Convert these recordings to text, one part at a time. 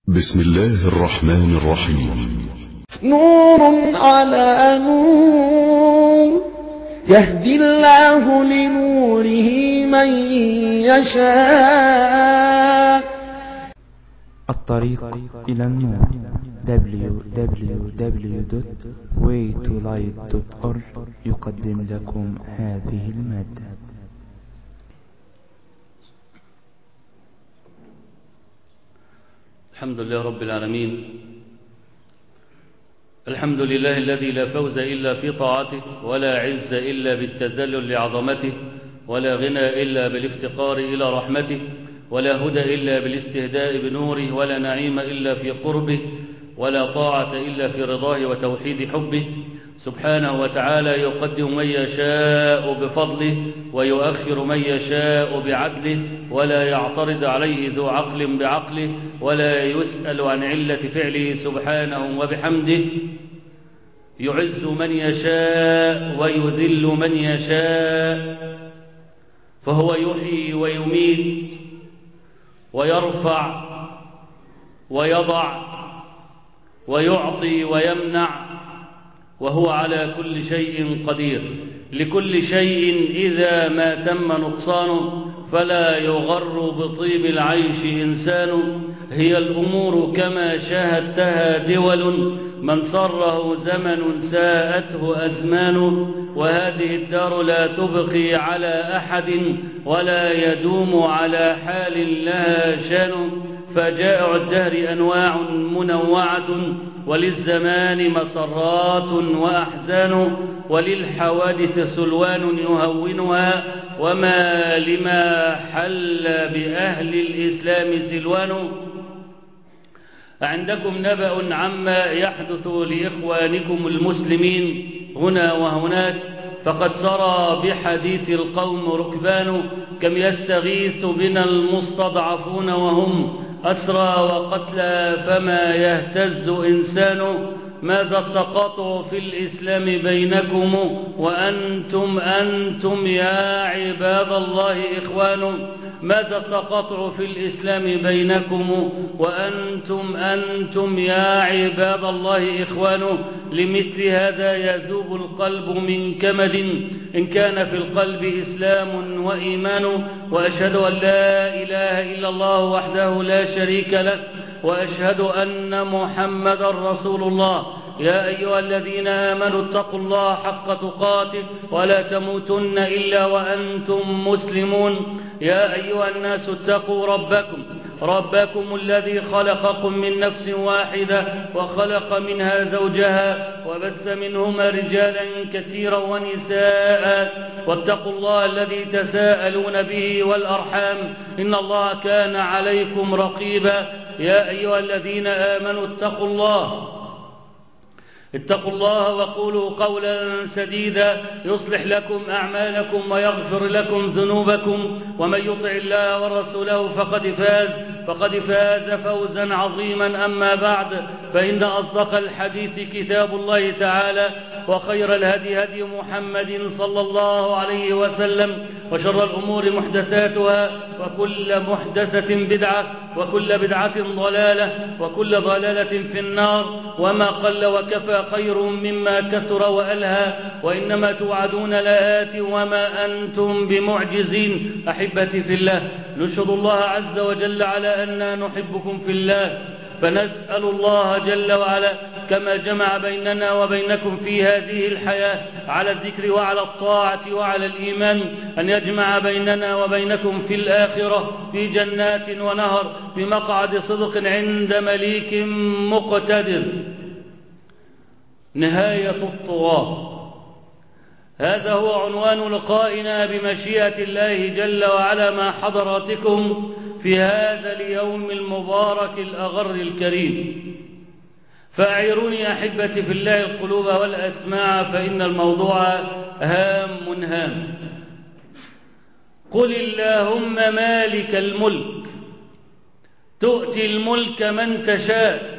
بسم الله الرحمن الرحيم نور على نور يهدي الله لنوره من يشاء الطريق إلى النور www.waytolight.org يقدم لكم هذه المادة الحمد لله رب العالمين الحمد لله الذي لا فوز إلا في طاعته ولا عز إلا بالتذلل لعظمته ولا غنى إلا بالافتقار إلى رحمته ولا هدى إلا بالاستهداء بنوره ولا نعيم إلا في قربه ولا طاعة إلا في رضاه وتوحيد حبه سبحانه وتعالى يقدم من يشاء بفضله ويؤخر من يشاء بعدله ولا يعترض عليه ذو عقل بعقله ولا يسأل عن علة فعله سبحانه وبحمده يعز من يشاء ويذل من يشاء فهو يحيي ويميت ويرفع ويضع ويعطي ويمنع وهو على كل شيء قدير لكل شيء إذا ما تم نقصانه فلا يغر بطيب العيش إنسان هي الأمور كما شاهدتها دول من سره زمن ساءته أزمان وهذه الدار لا تبقي على أحد ولا يدوم على حال لها شان فجائع الدهر أنواع منوعة وللزمان مسرات وأحزان وللحوادث سلوان يهونها وما لما حل بأهل الإسلام سلوان عندكم نبأ عما يحدث لإخوانكم المسلمين هنا وهناك فقد سرى بحديث القوم ركبان كم يستغيث بنا المستضعفون وهم أسرى وقتلى فما يهتز إنسان ماذا التقاطع في الإسلام بينكم وأنتم أنتم يا عباد الله إخوان ماذا التقاطع في الإسلام بينكم وأنتم أنتم يا عباد الله إخوان لمثل هذا يذوب القلب من كمد إن كان في القلب إسلام وإيمان وأشهد أن لا إله إلا الله وحده لا شريك له وأشهد أن محمد رسول الله يا أيها الذين آمنوا اتقوا الله حق تقاته ولا تموتن إلا وأنتم مسلمون يا أيها الناس اتقوا ربكم ربكم الذي خلقكم من نفس واحدة وخلق منها زوجها وبث منهما رجالا كثيرا ونساء واتقوا الله الذي تساءلون به والأرحام إن الله كان عليكم رقيبا يا أيها الذين آمنوا اتقوا الله اتقوا الله وقولوا قولا سديدا يصلح لكم أعمالكم ويغفر لكم ذنوبكم ومن يطع الله ورسوله فقد فاز فقد فاز فوزا عظيما أما بعد فإن أصدق الحديث كتاب الله تعالى وخير الهدي هدي محمد صلى الله عليه وسلم وشر الأمور محدثاتها وكل محدثة بدعة وكل بدعة ضلالة وكل ضلالة في النار وما قل وكفى خير مما كثر وألهى وإنما توعدون لآت وما أنتم بمعجزين أحبتي في الله نشهد الله عز وجل على أننا نحبكم في الله فنسأل الله جل وعلا كما جمع بيننا وبينكم في هذه الحياة على الذكر وعلى الطاعة وعلى الإيمان أن يجمع بيننا وبينكم في الآخرة في جنات ونهر في مقعد صدق عند مليك مقتدر نهاية الطغاة هذا هو عنوان لقائنا بمشيئة الله جل وعلا مع حضراتكم في هذا اليوم المبارك الأغر الكريم فأعيروني أحبتي في الله القلوب والأسماع فإن الموضوع هام هام قل اللهم مالك الملك تؤتي الملك من تشاء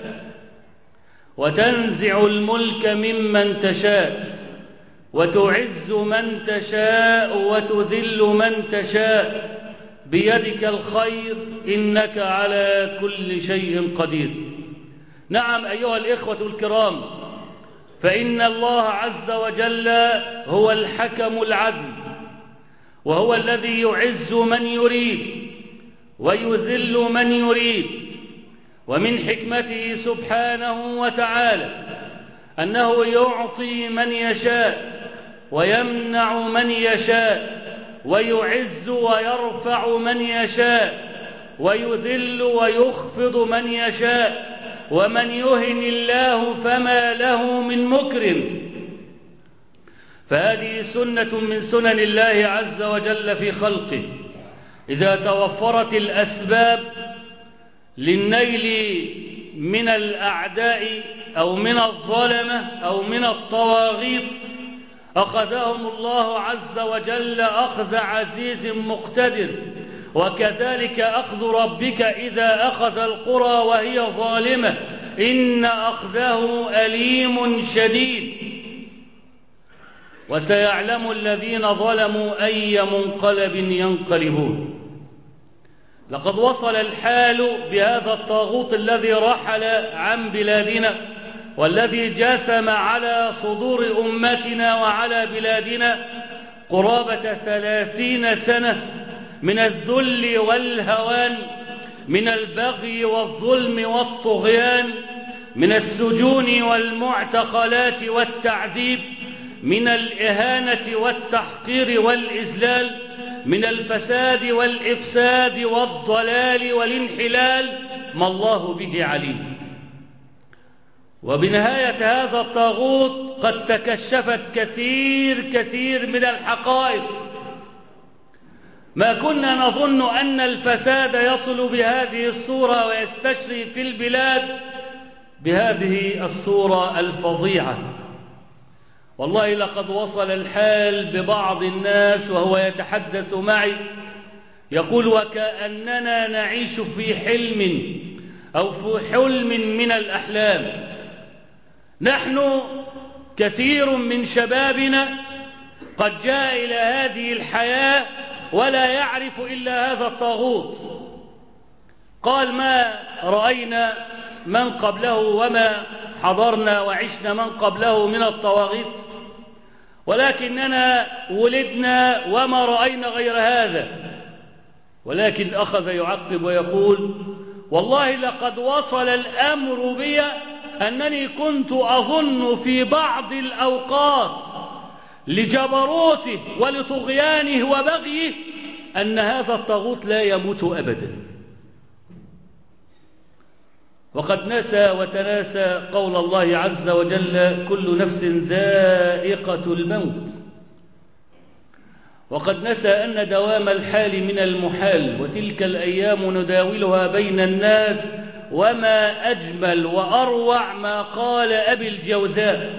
وتنزع الملك ممن تشاء وتعز من تشاء وتذل من تشاء بيدك الخير إنك على كل شيء قدير نعم أيها الإخوة الكرام فإن الله عز وجل هو الحكم العدل وهو الذي يعز من يريد ويذل من يريد ومن حكمته سبحانه وتعالى أنه يعطي من يشاء ويمنع من يشاء ويعز ويرفع من يشاء ويذل ويخفض من يشاء ومن يهن الله فما له من مكرم فهذه سنة من سنن الله عز وجل في خلقه إذا توفرت الأسباب للنيل من الأعداء أو من الظلمة أو من الطواغيت أخذهم الله عز وجل أخذ عزيز مقتدر وكذلك أخذ ربك إذا أخذ القرى وهي ظالمة إن أخذه أليم شديد وسيعلم الذين ظلموا أي منقلب ينقلبون لقد وصل الحال بهذا الطاغوت الذي رحل عن بلادنا والذي جسم على صدور أمتنا وعلى بلادنا قرابة ثلاثين سنة من الذل والهوان من البغي والظلم والطغيان من السجون والمعتقلات والتعذيب من الإهانة والتحقير والإذلال من الفساد والإفساد والضلال والانحلال ما الله به عليم وبنهاية هذا الطاغوت قد تكشفت كثير كثير من الحقائق ما كنا نظن أن الفساد يصل بهذه الصورة ويستشري في البلاد بهذه الصورة الفظيعة والله لقد وصل الحال ببعض الناس وهو يتحدث معي يقول وكأننا نعيش في حلم أو في حلم من الأحلام نحن كثير من شبابنا قد جاء إلى هذه الحياة ولا يعرف إلا هذا الطاغوت قال ما رأينا من قبله وما حضرنا وعشنا من قبله من الطواغيت ولكننا ولدنا وما رأينا غير هذا ولكن أخذ يعقب ويقول والله لقد وصل الأمر بي أنني كنت أظن في بعض الأوقات لجبروته ولطغيانه وبغيه أن هذا الطاغوت لا يموت أبدا وقد نسى وتناسى قول الله عز وجل كل نفس ذائقة الموت وقد نسى أن دوام الحال من المحال وتلك الأيام نداولها بين الناس وما أجمل وأروع ما قال أبي الجوزاء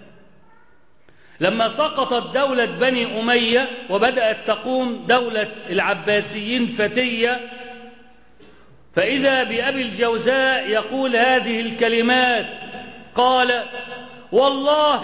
لما سقطت دولة بني أمية وبدأت تقوم دولة العباسيين فتية فإذا بأبي الجوزاء يقول هذه الكلمات قال والله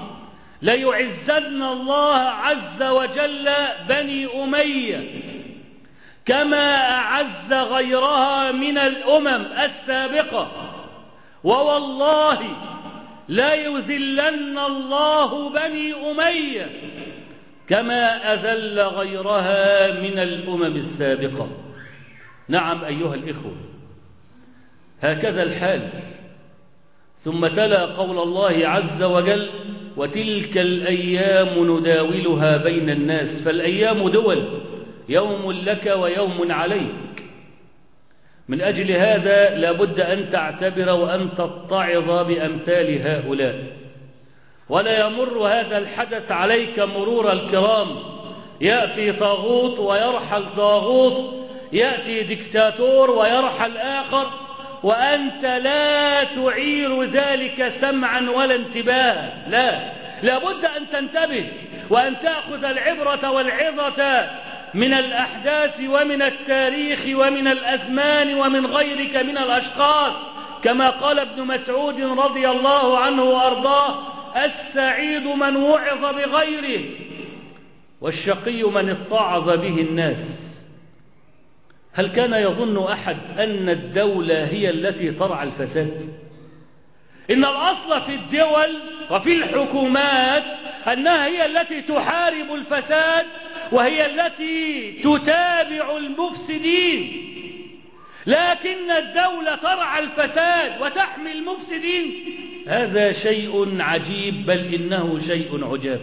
ليعزن الله عز وجل بني أمية كما أعز غيرها من الأمم السابقة ووالله لا يذلن الله بني أمية كما أذل غيرها من الأمم السابقة نعم أيها الإخوة هكذا الحال ثم تلا قول الله عز وجل وتلك الأيام نداولها بين الناس فالأيام دول يوم لك ويوم عليك من أجل هذا لابد أن تعتبر وأن تتعظ بأمثال هؤلاء ولا يمر هذا الحدث عليك مرور الكرام يأتي طاغوت ويرحل طاغوت يأتي دكتاتور ويرحل آخر وأنت لا تعير ذلك سمعا ولا انتباها لا لابد أن تنتبه وأن تأخذ العبرة والعظة من الأحداث ومن التاريخ ومن الأزمان ومن غيرك من الأشخاص كما قال ابن مسعود رضي الله عنه وأرضاه السعيد من وعظ بغيره والشقي من اتعظ به الناس هل كان يظن أحد أن الدولة هي التي ترعى الفساد إن الأصل في الدول وفي الحكومات أنها هي التي تحارب الفساد وهي التي تتابع المفسدين لكن الدولة ترعى الفساد وتحمي المفسدين هذا شيء عجيب بل إنه شيء عجاب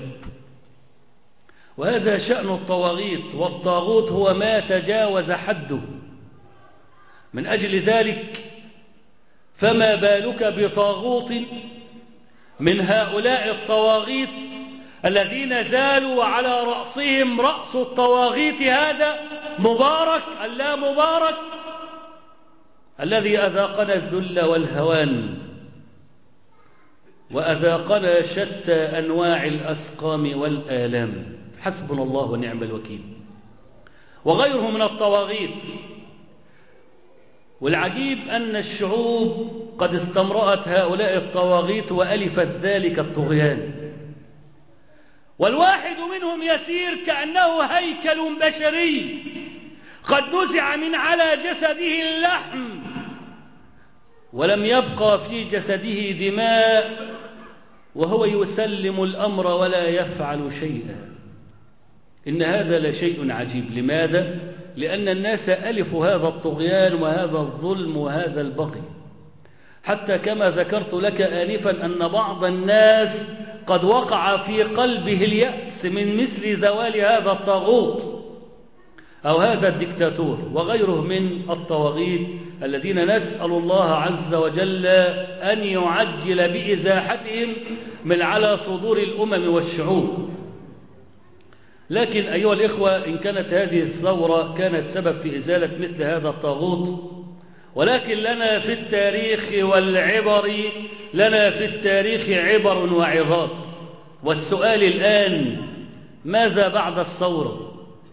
وهذا شأن الطواغيت والطاغوت هو ما تجاوز حده من أجل ذلك فما بالك بطاغوت من هؤلاء الطواغيت الذين زالوا على رأسهم رأس الطواغيت هذا مبارك اللا مبارك الذي أذاقنا الذل والهوان وأذاقنا شتى أنواع الأسقام والآلام حسبنا الله ونعم الوكيل وغيره من الطواغيت والعجيب أن الشعوب قد استمرأت هؤلاء الطواغيت وألفت ذلك الطغيان والواحد منهم يسير كأنه هيكل بشري قد نزع من على جسده اللحم ولم يبقى في جسده دماء وهو يسلم الأمر ولا يفعل شيئا إن هذا لشيء عجيب لماذا؟ لأن الناس ألفوا هذا الطغيان وهذا الظلم وهذا البغي حتى كما ذكرت لك آنفا أن بعض الناس قد وقع في قلبه اليأس من مثل زوال هذا الطاغوت أو هذا الدكتاتور وغيره من الطواغيت الذين نسأل الله عز وجل أن يعجل بإزاحتهم من على صدور الأمم والشعوب لكن أيها الإخوة إن كانت هذه الثورة كانت سبب في إزالة مثل هذا الطاغوت ولكن لنا في التاريخ والعبر لنا في التاريخ عبر وعظات والسؤال الآن ماذا بعد الثورة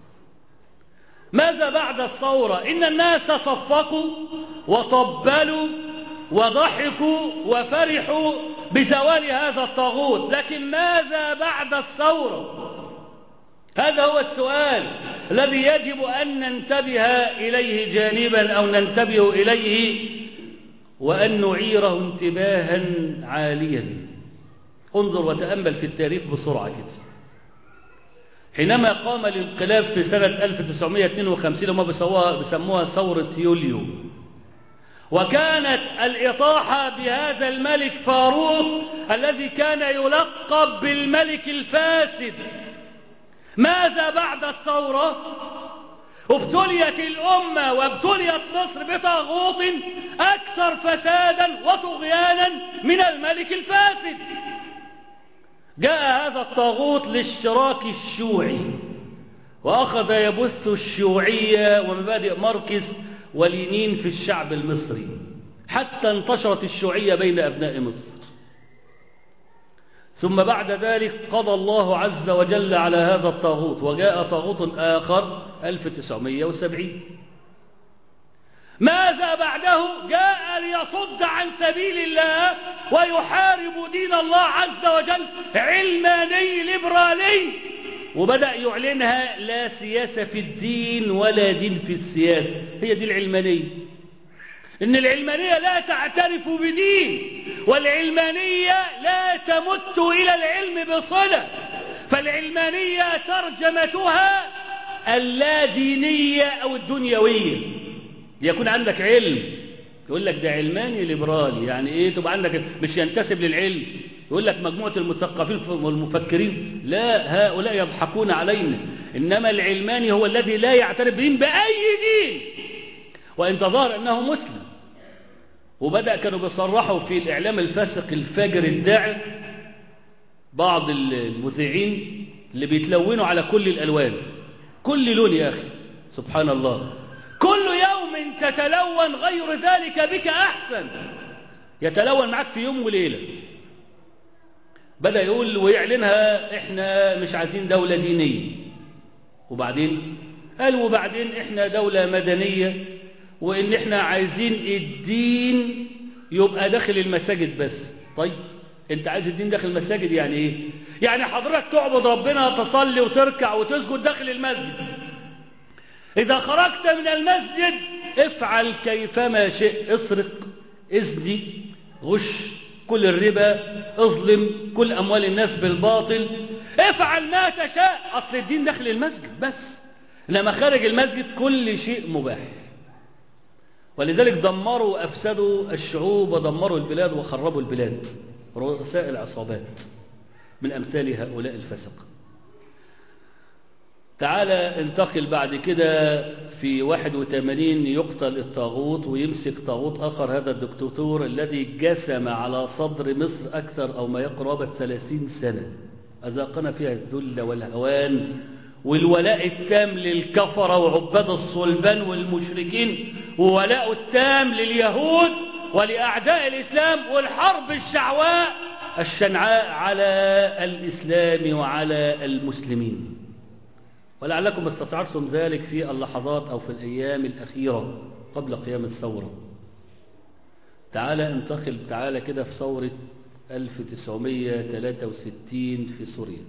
ماذا بعد الثورة إن الناس صفقوا وطبلوا وضحكوا وفرحوا بزوال هذا الطاغوت لكن ماذا بعد الثورة هذا هو السؤال الذي يجب أن ننتبه إليه جانبا أو ننتبه إليه وأن نعيره انتباها عاليا انظر وتأمل في التاريخ بسرعة كده حينما قام الانقلاب في سنة 1952 هم بيسموها ثورة يوليو وكانت الإطاحة بهذا الملك فاروق الذي كان يلقب بالملك الفاسد ماذا بعد الثورة ابتليت الأمة وابتليت مصر بطاغوت أكثر فسادا وطغيانا من الملك الفاسد جاء هذا الطاغوت لاشتراك الشيوعي وأخذ يبث الشيوعية ومبادئ ماركس ولينين في الشعب المصري حتى انتشرت الشيوعية بين أبناء مصر ثم بعد ذلك قضى الله عز وجل على هذا الطاغوت وجاء طاغوت آخر 1970 ماذا بعده جاء ليصد عن سبيل الله ويحارب دين الله عز وجل علماني ليبرالي وبدأ يعلنها لا سياسة في الدين ولا دين في السياسة هي دي العلمانية إن العلمانية لا تعترف بدين والعلمانية لا تمت إلى العلم بصلة فالعلمانية ترجمتها اللادينية أو الدنيوية يكون عندك علم يقول لك ده علماني ليبرالي يعني ايه تبقى عندك مش ينتسب للعلم يقول لك مجموعة المثقفين والمفكرين لا هؤلاء يضحكون علينا إنما العلماني هو الذي لا يعترف بدين بأي دين وإن تظاهر أنه مسلم وبدأ كانوا بيصرحوا في الإعلام الفاسق الفاجر الداعي بعض المذيعين اللي بيتلونوا على كل الألوان كل لون يا أخي سبحان الله كل يوم تتلون غير ذلك بك أحسن يتلون معك في يوم وليلة بدأ يقول ويعلنها احنا مش عايزين دولة دينية وبعدين قال وبعدين احنا دولة مدنية وان احنا عايزين الدين يبقى داخل المساجد بس طيب انت عايز الدين داخل المساجد يعني ايه يعني حضرتك تعبد ربنا تصلي وتركع وتسجد داخل المسجد إذا خرجت من المسجد افعل كيفما شئت اسرق ازني غش كل الربا اظلم كل أموال الناس بالباطل افعل ما تشاء أصل الدين داخل المسجد بس لما خارج المسجد كل شيء مباح ولذلك دمروا وأفسدوا الشعوب ودمروا البلاد وخربوا البلاد رؤساء العصابات من أمثال هؤلاء الفسق تعالى انتقل بعد كده في 81 يقتل الطاغوت ويمسك طاغوت آخر هذا الدكتاتور الذي جسم على صدر مصر أكثر أو ما يقرب 30 سنة أذاقنا فيها الذل والهوان والولاء التام للكفرة وعباد الصلبان والمشركين وولاء التام لليهود ولأعداء الإسلام والحرب الشعواء الشنعاء على الإسلام وعلى المسلمين ولعلكم استشعرتم ذلك في اللحظات أو في الأيام الأخيرة قبل قيام الثورة تعالى انتقل تعالى كده في ثورة 1963 في سوريا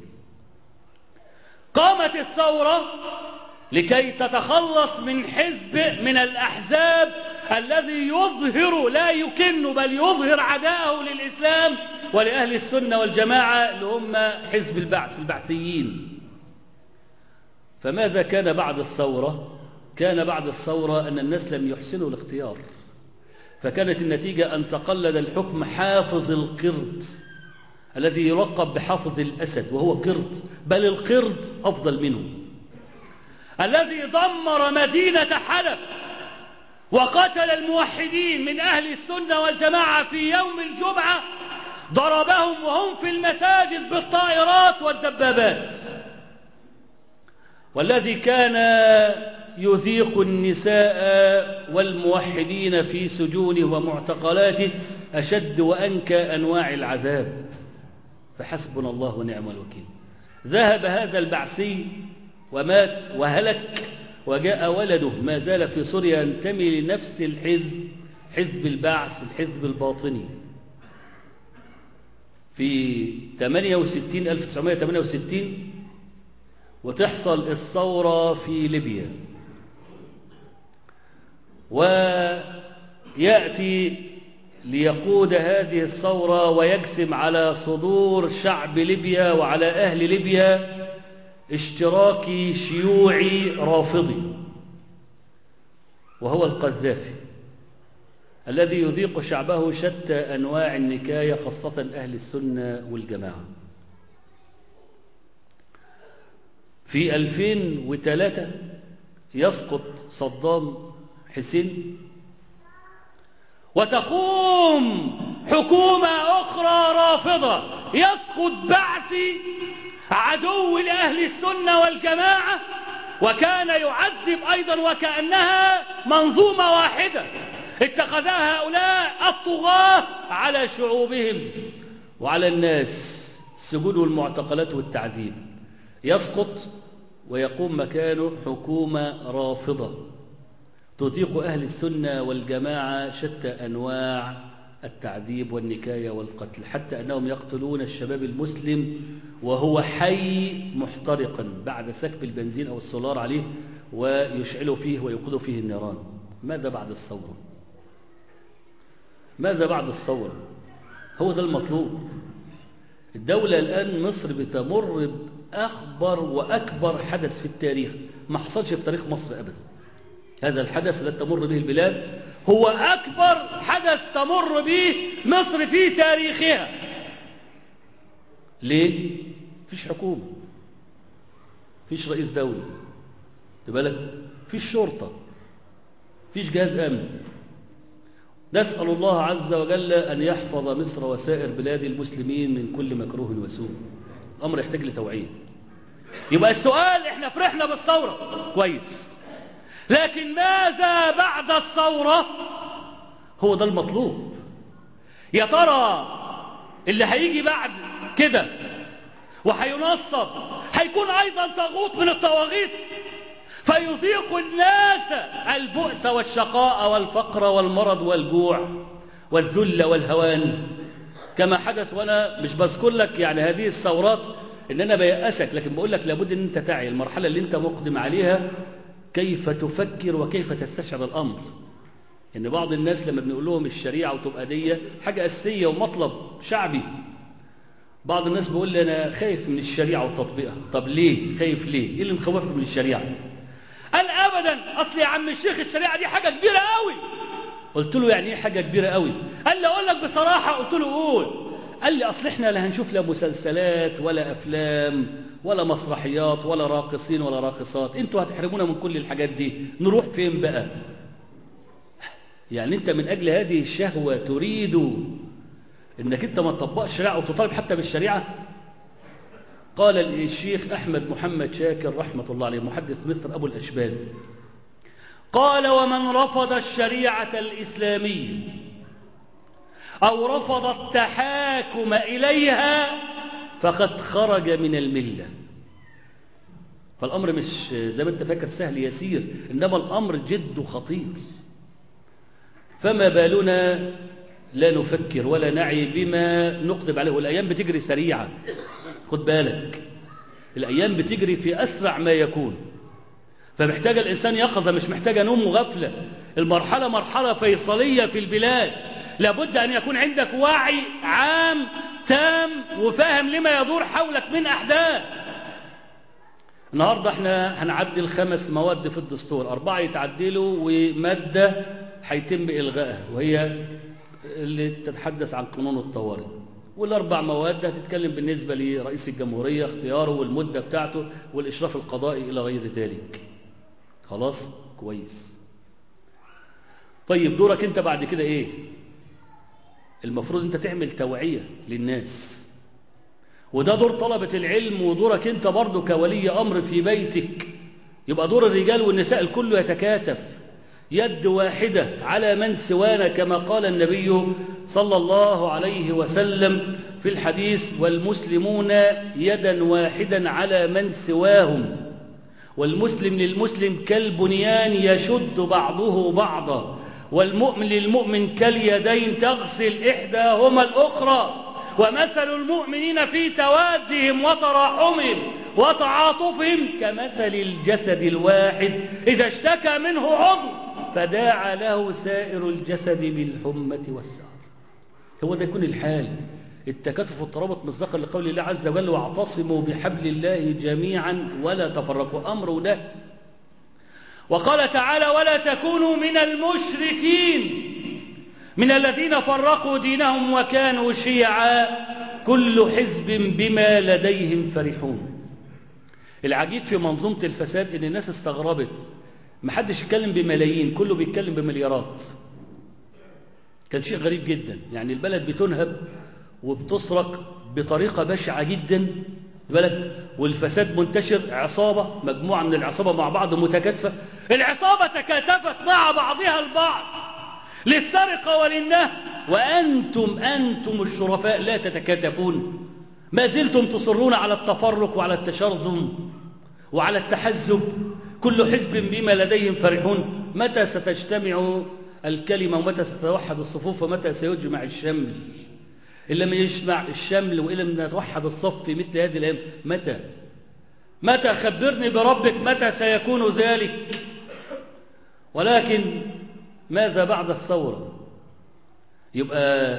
قامت الثورة لكي تتخلص من حزب من الأحزاب الذي يظهر لا يكن بل يظهر عداءه للإسلام ولأهل السنة والجماعة اللي هم حزب البعث البعثيين فماذا كان بعد الثورة كان بعد الثورة أن الناس لم يحسنوا الاختيار فكانت النتيجة أن تقلد الحكم حافظ القرد الذي يلقب بحافظ الأسد وهو قرد بل القرد أفضل منه الذي دمر مدينة حلب وقتل الموحدين من أهل السنة والجماعة في يوم الجمعة ضربهم وهم في المساجد بالطائرات والدبابات والذي كان يذيق النساء والموحدين في سجونه ومعتقلاته أشد وأنكى أنواع العذاب فحسبنا الله ونعم الوكيل ذهب هذا البعثي ومات وهلك وجاء ولده ما زال في سوريا ينتمي لنفس الحزب حزب البعث الحزب الباطني في 68 1968 وتحصل الثورة في ليبيا ويأتي ليقود هذه الثورة ويجسم على صدور شعب ليبيا وعلى أهل ليبيا اشتراكي شيوعي رافضي وهو القذافي الذي يذيق شعبه شتى أنواع النكاية خاصة أهل السنة والجماعة في 2003 يسقط صدام حسين وتقوم حكومة أخرى رافضة يسقط بعثي عدو لأهل السنة والجماعة وكان يعذب أيضا وكأنها منظومة واحدة اتخذها هؤلاء الطغاة على شعوبهم وعلى الناس السجون والمعتقلات والتعذيب يسقط ويقوم مكانه حكومة رافضة تطيق أهل السنة والجماعة شتى أنواع التعذيب والنكاية والقتل حتى أنهم يقتلون الشباب المسلم وهو حي محترقا بعد سكب البنزين أو السولار عليه ويشعل فيه ويوقظ فيه النيران ماذا بعد الثورة ماذا بعد الثورة هو ده المطلوب الدولة الآن مصر بتمر بأخبر وأكبر حدث في التاريخ ما حصلش في تاريخ مصر أبدا هذا الحدث الذي تمر به البلاد هو أكبر حدث تمر به مصر في تاريخها ليه؟ فيش حكومة فيش رئيس دولة تبالك فيش شرطة فيش جهاز أمن نسأل الله عز وجل أن يحفظ مصر وسائر بلاد المسلمين من كل مكروه وسوء الأمر يحتاج لتوعية يبقى السؤال احنا فرحنا بالثورة كويس لكن ماذا بعد الثورة هو ده المطلوب يا ترى اللي هيجي بعد كده وهينصب هيكون ايضا طاغوت من الطواغيت فيذيق الناس البؤس والشقاء والفقر والمرض والجوع والذل والهوان كما حدث وانا مش بذكر لك يعني هذه الثورات ان انا بيأسك لكن بقول لك لابد ان انت تعي المرحله اللي انت مقدم عليها كيف تفكر وكيف تستشعر الأمر إن بعض الناس لما بنقول لهم الشريعة وتبقى دي حاجة أساسية ومطلب شعبي بعض الناس بيقول لي أنا خايف من الشريعة وتطبيقها طب ليه خايف ليه إيه اللي مخوفك من الشريعة قال أبدا أصل يا عم الشيخ الشريعة دي حاجة كبيرة قوي قلت له يعني إيه حاجة كبيرة قوي قال لي أقول لك بصراحة قلت له قول قال لي أصل إحنا لا هنشوف لا مسلسلات ولا أفلام ولا مسرحيات ولا راقصين ولا راقصات انتوا هتحرمونا من كل الحاجات دي نروح فين بقى يعني انت من اجل هذه الشهوة تريد انك انت ما تطبقش الشريعة او تطالب حتى بالشريعة قال الشيخ احمد محمد شاكر رحمة الله عليه محدث مصر ابو الاشبال قال ومن رفض الشريعة الاسلامية او رفض التحاكم اليها فقد خرج من الملة فالأمر مش زي ما انت فاكر سهل يسير إنما الأمر جد خطير فما بالنا لا نفكر ولا نعي بما نقدم عليه والأيام بتجري سريعة خد بالك الأيام بتجري في أسرع ما يكون فمحتاج الإنسان يقظة مش محتاجة نوم وغفلة المرحلة مرحلة فيصلية في البلاد لابد أن يكون عندك وعي عام تام وفاهم لما يدور حولك من أحداث النهاردة احنا هنعدل خمس مواد في الدستور أربعة يتعدلوا ومادة هيتم إلغائها وهي اللي تتحدث عن قانون الطوارئ والأربع مواد هتتكلم بالنسبة لرئيس الجمهورية اختياره والمدة بتاعته والإشراف القضائي إلى غير ذلك خلاص كويس طيب دورك انت بعد كده ايه المفروض انت تعمل توعية للناس وده دور طلبة العلم ودورك انت برضو كولي امر في بيتك يبقى دور الرجال والنساء الكل يتكاتف يد واحدة على من سوانا كما قال النبي صلى الله عليه وسلم في الحديث والمسلمون يدا واحدا على من سواهم والمسلم للمسلم كالبنيان يشد بعضه بعضا والمؤمن للمؤمن كاليدين تغسل إحداهما الأخرى ومثل المؤمنين في توادهم وتراحمهم وتعاطفهم كمثل الجسد الواحد إذا اشتكى منه عضو فداعى له سائر الجسد بالحمة والسهر هو ده يكون الحال التكاتف والترابط مصداقا لقول الله عز وجل واعتصموا بحبل الله جميعا ولا تفرقوا أمر ده وقال تعالى ولا تكونوا من المشركين من الذين فرقوا دينهم وكانوا شيعا كل حزب بما لديهم فرحون العجيب في منظومة الفساد ان الناس استغربت محدش يتكلم بملايين كله بيتكلم بمليارات كان شيء غريب جدا يعني البلد بتنهب وبتسرق بطريقة بشعة جدا بالك والفساد منتشر عصابة مجموعة من العصابة مع بعض متكاتفة العصابة تكاتفت مع بعضها البعض للسرقة وللنهب وأنتم أنتم الشرفاء لا تتكاتفون ما زلتم تصرون على التفرق وعلى التشرذم وعلى التحزب كل حزب بما لديهم فرحون متى ستجتمع الكلمة ومتى ستتوحد الصفوف ومتى سيجمع الشمل إن لم يجمع الشمل وإن لم نتوحد الصف في مثل هذه الأيام متى متى خبرني بربك متى سيكون ذلك ولكن ماذا بعد الثورة يبقى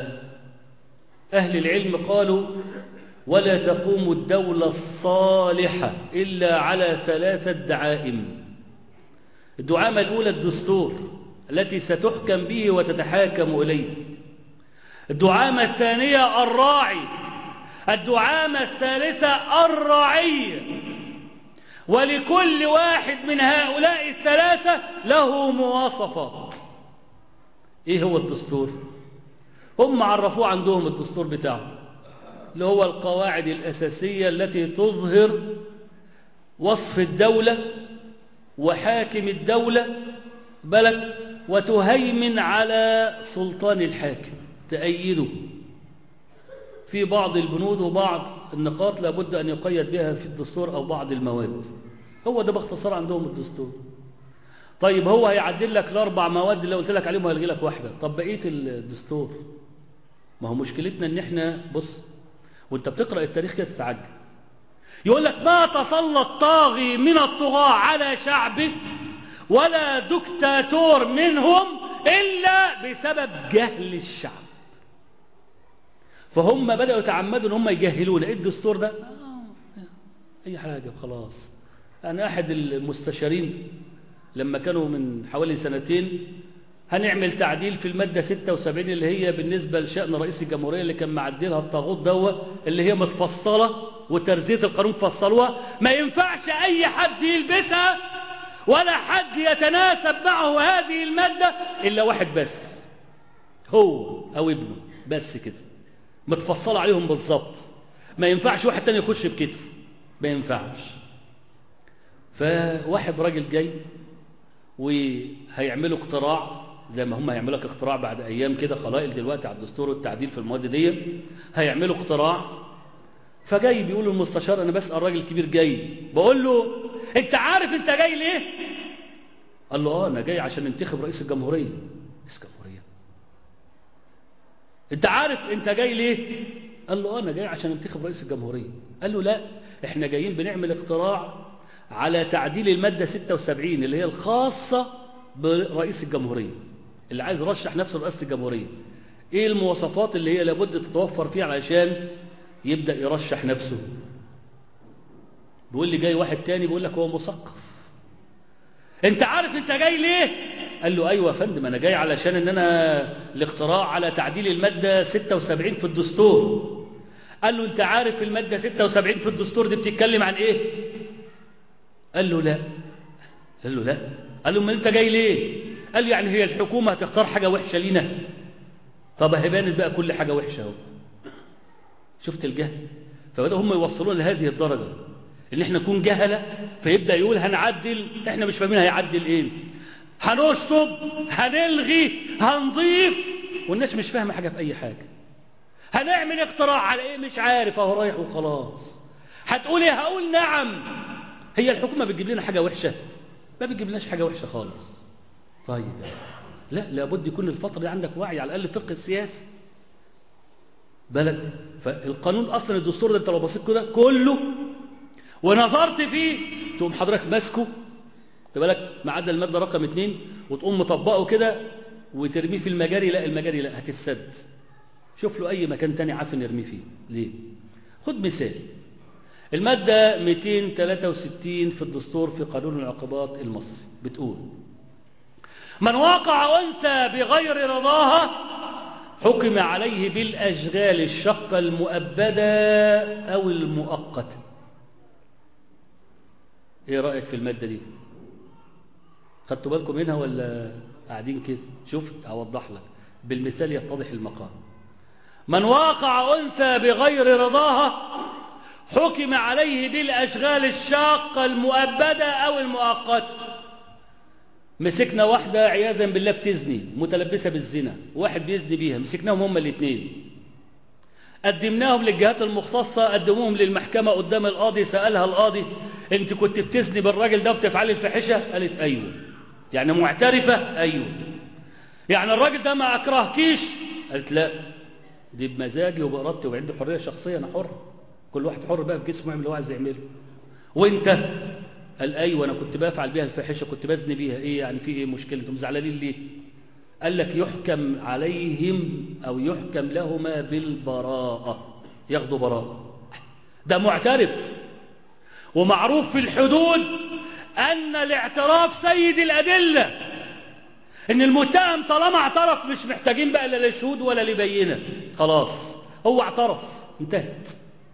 أهل العلم قالوا ولا تقوم الدولة الصالحة إلا على ثلاثة دعائم الدعامة الأولى الدستور التي ستحكم به وتتحاكم إليه الدعامة الثانية الراعي الدعامة الثالثة الرعية ولكل واحد من هؤلاء الثلاثة له مواصفات ايه هو الدستور هم عرفوه عندهم الدستور بتاعه اللي هو القواعد الأساسية التي تظهر وصف الدولة وحاكم الدولة بلد وتهيمن على سلطان الحاكم تأيده في بعض البنود وبعض النقاط لابد أن يقيد بها في الدستور أو بعض المواد هو ده باختصار عندهم الدستور طيب هو هيعدل لك الأربع مواد اللي قلت لك عليهم وهيلغي لك واحدة طب بقية الدستور ما هو مشكلتنا ان احنا بص وانت بتقرأ التاريخ كده تتعجب يقول لك ما تسلط طاغي من الطغاة على شعبه ولا دكتاتور منهم إلا بسبب جهل الشعب فهم بدأوا يتعمدوا ان هم يجهلون ايه الدستور ده آه، اي حاجة خلاص انا احد المستشارين لما كانوا من حوالي سنتين هنعمل تعديل في المادة 76 اللي هي بالنسبة لشأن رئيس الجمهورية اللي كان معدلها الطاغوت دوت اللي هي متفصلة وترزية القانون فصلوها ما ينفعش أي حد يلبسها ولا حد يتناسب معه هذه المادة إلا واحد بس هو أو ابنه بس كده متفصلة عليهم بالظبط ما ينفعش واحد تاني يخش بكتفه ما ينفعش فواحد راجل جاي وهيعملوا اقتراع زي ما هم هيعملوا لك اقتراع بعد ايام كده خلائق دلوقتي على الدستور والتعديل في المواد دي هيعملوا اقتراع فجاي بيقول المستشار انا بسال راجل كبير جاي بقول له انت عارف انت جاي ليه قال له اه انا جاي عشان ننتخب رئيس الجمهوريه رئيس الجمهوريه انت عارف انت جاي ليه قال له اه انا جاي عشان ننتخب رئيس الجمهوريه قال له لا احنا جايين بنعمل اقتراع على تعديل المادة 76 اللي هي الخاصة برئيس الجمهورية اللي عايز يرشح نفسه لرئاسة الجمهورية ايه المواصفات اللي هي لابد تتوفر فيه علشان يبدأ يرشح نفسه بيقول لي جاي واحد تاني بيقول لك هو مثقف انت عارف انت جاي ليه قال له ايوه يا فندم انا جاي علشان ان انا الاقتراع على تعديل المادة 76 في الدستور قال له انت عارف المادة 76 في الدستور دي بتتكلم عن ايه قال له لا قال له لا قال له ما انت جاي ليه قال له يعني هي الحكومة هتختار حاجة وحشة لينا طب هبانت بقى كل حاجة وحشة اهو شفت الجهل فبدأوا هم يوصلون لهذه الدرجة ان احنا نكون جهلة فيبدأ يقول هنعدل احنا مش فاهمين هيعدل ايه هنشطب هنلغي هنضيف والناس مش فاهمة حاجة في اي حاجة هنعمل اقتراع على ايه مش عارف اهو رايح وخلاص هتقول ايه هقول نعم هي الحكومة بتجيب لنا حاجة وحشة ما بتجيب لناش حاجة وحشة خالص طيب لا لابد يكون الفترة دي عندك وعي على الأقل فقه السياسي بالك فالقانون أصلا الدستور ده انت لو بصيت كده كله ونظرت فيه تقوم حضرتك ماسكه بالك ما عدا المادة رقم اتنين وتقوم مطبقه كده وترميه في المجاري لا المجاري لا هتسد شوف له أي مكان تاني عافن نرميه فيه ليه خد مثال المادة 263 في الدستور في قانون العقوبات المصري بتقول من وقع أنثى بغير رضاها حكم عليه بالأشغال الشقة المؤبدة أو المؤقتة ايه رأيك في المادة دي خدتوا بالكم منها ولا قاعدين كده شوف اوضح لك بالمثال يتضح المقام من واقع أنثى بغير رضاها حكم عليه بالأشغال الشاقة المؤبدة أو المؤقتة مسكنا واحدة عياذا بالله بتزني متلبسة بالزنا واحد بيزني بيها مسكناهم هما الاثنين قدمناهم للجهات المختصة قدموهم للمحكمة قدام القاضي سألها القاضي انت كنت بتزني بالراجل ده وبتفعلي الفاحشة قالت ايوه يعني معترفة ايوه يعني الراجل ده ما اكرهكيش قالت لا دي بمزاجي وبإرادتي وعندي حرية شخصية انا حر كل واحد حر بقى في جسمه يعمل اللي هو عايز يعمله وانت قال ايوه انا كنت بفعل بيها الفاحشه كنت بزني بيها ايه يعني في ايه مشكله انتم زعلانين ليه قال لك يحكم عليهم او يحكم لهما بالبراءه ياخدوا براءه ده معترف ومعروف في الحدود ان الاعتراف سيد الادله ان المتهم طالما اعترف مش محتاجين بقى لا لشهود ولا لبينه خلاص هو اعترف انتهت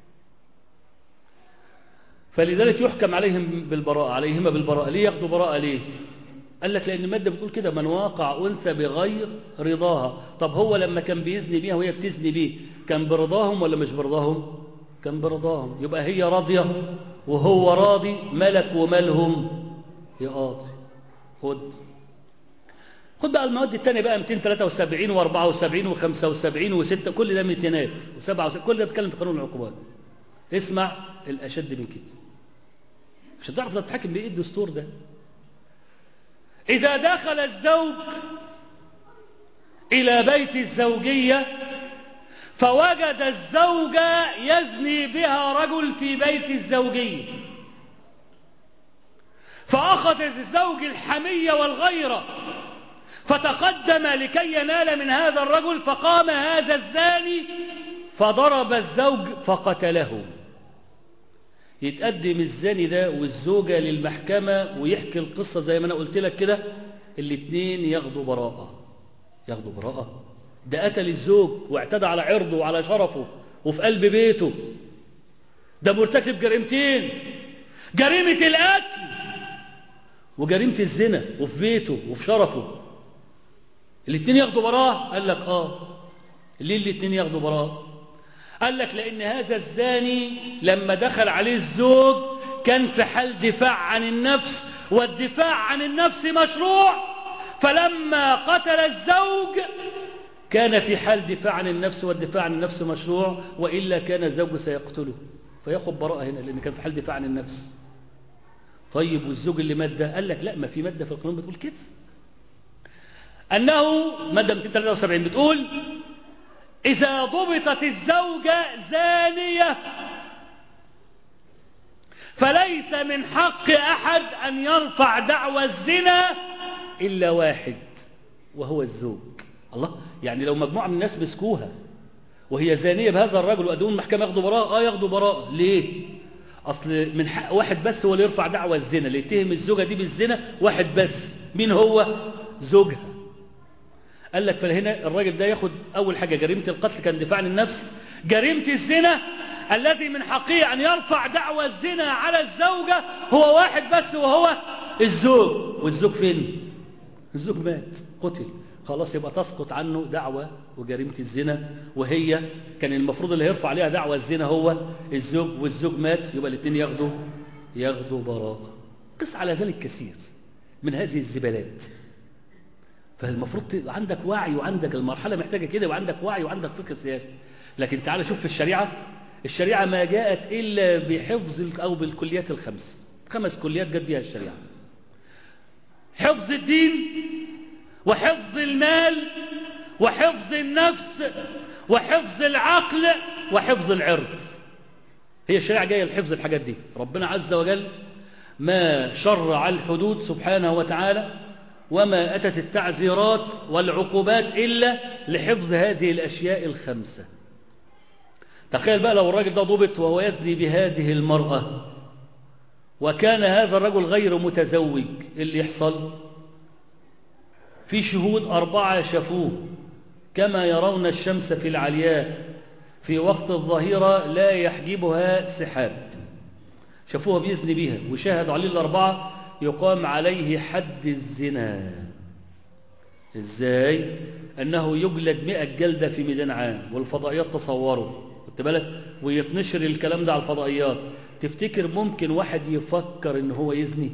فلذلك يحكم عليهم بالبراءة عليهما بالبراءة ليه ياخدوا براءة ليه قال لك لأن المادة بتقول كده من واقع أنثى بغير رضاها طب هو لما كان بيزني بيها وهي بتزني بيه كان برضاهم ولا مش برضاهم كان برضاهم يبقى هي راضية وهو راضي ملك ومالهم يا قاضي خد خد بقى المواد التانية بقى 273 و74 و75 و6 كل ده ميتينات و77 كل ده بيتكلم في قانون العقوبات اسمع الأشد من كده مش هتعرف تتحكم بإيه الدستور ده إذا دخل الزوج إلى بيت الزوجية فوجد الزوجة يزني بها رجل في بيت الزوجية فأخذ الزوج الحمية والغيرة فتقدم لكي ينال من هذا الرجل فقام هذا الزاني فضرب الزوج فقتله يتقدم الزاني ده والزوجة للمحكمة ويحكي القصة زي ما أنا قلت لك كده الاتنين ياخدوا براءة ياخدوا براءة ده قتل الزوج واعتدى على عرضه وعلى شرفه وفي قلب بيته ده مرتكب جريمتين جريمة القتل وجريمة الزنا وفي بيته وفي شرفه الاتنين ياخدوا براءة قال لك اه ليه الاتنين ياخدوا براءة قال لك لان هذا الزاني لما دخل عليه الزوج كان في حال دفاع عن النفس والدفاع عن النفس مشروع فلما قتل الزوج كان في حال دفاع عن النفس والدفاع عن النفس مشروع وإلا كان الزوج سيقتله فياخد براءة هنا لأن كان في حال دفاع عن النفس طيب والزوج اللي مات ده قال لك لا ما في مادة في القانون بتقول كده أنه مادة 273 بتقول إذا ضبطت الزوجة زانية فليس من حق أحد أن يرفع دعوى الزنا إلا واحد وهو الزوج الله يعني لو مجموعة من الناس مسكوها وهي زانية بهذا الرجل وقدموا المحكمة ياخدوا براءة اه ياخدوا براءة ليه اصل من حق واحد بس هو اللي يرفع دعوى الزنا اللي يتهم الزوجة دي بالزنا واحد بس مين هو زوجها قال لك فهنا الراجل ده ياخد اول حاجة جريمة القتل كان دفاع عن النفس جريمة الزنا الذي من حقه ان يرفع دعوى الزنا على الزوجة هو واحد بس وهو الزوج والزوج فين الزوج مات قتل خلاص يبقى تسقط عنه دعوة وجريمة الزنا وهي كان المفروض اللي هيرفع عليها دعوة الزنا هو الزوج والزوج مات يبقى الاثنين ياخدوا ياخدوا براءة قس على ذلك كثير من هذه الزبالات فالمفروض تبقى عندك وعي وعندك المرحلة محتاجة كده وعندك وعي وعندك فكر سياسي لكن تعال شوف في الشريعة الشريعة ما جاءت إلا بحفظ أو بالكليات الخمس خمس كليات جت بها الشريعة حفظ الدين وحفظ المال وحفظ النفس وحفظ العقل وحفظ العرض هي الشريعة جاية لحفظ الحاجات دي ربنا عز وجل ما شرع الحدود سبحانه وتعالى وما أتت التعزيرات والعقوبات إلا لحفظ هذه الأشياء الخمسة تخيل بقى لو الراجل ده ضبط وهو يزني بهذه المرأة وكان هذا الرجل غير متزوج اللي يحصل في شهود أربعة شافوه كما يرون الشمس في العلياء في وقت الظهيرة لا يحجبها سحاب شافوها بيزني بيها وشاهدوا عليه الأربعة يقام عليه حد الزنا ازاي أنه يجلد مئة جلدة في ميدان عام والفضائيات تصوروا خدت بالك ويتنشر الكلام ده على الفضائيات تفتكر ممكن واحد يفكر ان هو يزني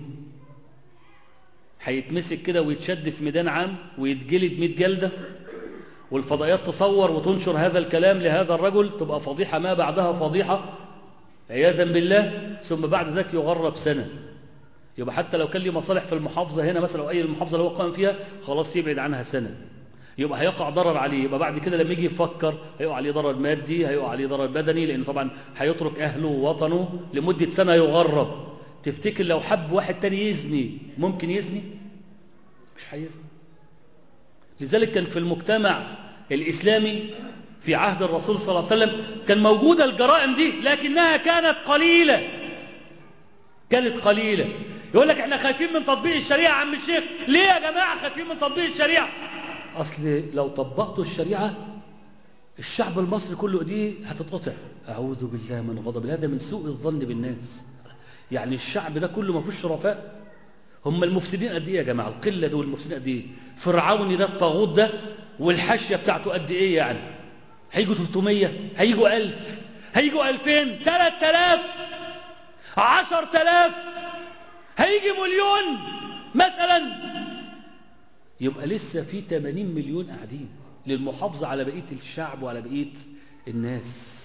هيتمسك كده ويتشد في ميدان عام ويتجلد 100 جلدة والفضائيات تصور وتنشر هذا الكلام لهذا الرجل تبقى فضيحة ما بعدها فضيحة عياذا بالله ثم بعد ذلك يغرب سنة يبقى حتى لو كان لي مصالح في المحافظة هنا مثلا أو أي المحافظة اللي هو قائم فيها خلاص يبعد عنها سنة يبقى هيقع ضرر عليه يبقى بعد كده لما يجي يفكر هيقع عليه ضرر مادي هيقع عليه ضرر بدني لأن طبعا هيترك أهله ووطنه لمدة سنة يغرب تفتكر لو حب واحد تاني يزني ممكن يزني مش هيزني لذلك كان في المجتمع الإسلامي في عهد الرسول صلى الله عليه وسلم كان موجودة الجرائم دي لكنها كانت قليلة كانت قليلة يقول لك احنا خايفين من تطبيق الشريعة عم الشيخ ليه يا جماعة خايفين من تطبيق الشريعة أصل لو طبقتوا الشريعة الشعب المصري كله دي هتتقطع أعوذ بالله من غضب هذا من سوء الظن بالناس يعني الشعب ده كله ما فيهوش شرفاء هم المفسدين قد ايه يا جماعة القلة دول المفسدين قد ايه فرعون ده الطاغوت ده والحاشية بتاعته قد ايه يعني هيجوا 300 هيجوا 1000 هيجوا 2000 3000 10000 هيجي مليون مثلا يبقى لسه في 80 مليون قاعدين للمحافظة على بقية الشعب وعلى بقية الناس